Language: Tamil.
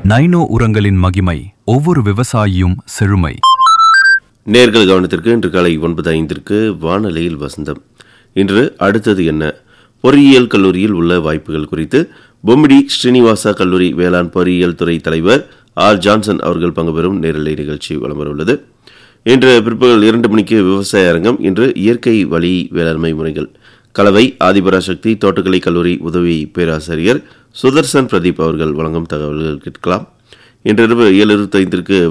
நைனோ உரங்களின் மகிமை ஒவ்வொரு விவசாயியும் செழுமை நேர்கள் கவனத்திற்கு இன்று காலை ஒன்பது ஐந்திற்கு வானொலியில் வசந்தம் இன்று அடுத்தது என்ன பொறியியல் கல்லூரியில் உள்ள வாய்ப்புகள் குறித்து பொம்மிடி ஸ்ரீனிவாசா கல்லூரி வேளாண் பொறியியல் துறை தலைவர் ஆர் ஜான்சன் அவர்கள் பங்கு பெறும் நேரலை நிகழ்ச்சி வலம் உள்ளது இன்று பிற்பகல் இரண்டு மணிக்கு விவசாய அரங்கம் இன்று இயற்கை வழி வேளாண்மை முறைகள் கலவை ஆதிபராசக்தி தோட்டக்கலை கல்லூரி உதவி பேராசிரியர் சுதர்சன் பிரதீப் அவர்கள் வழங்கும் தகவல்கள் கேட்கலாம் இன்றிரவு ஏழு இருபத்தைந்திற்கு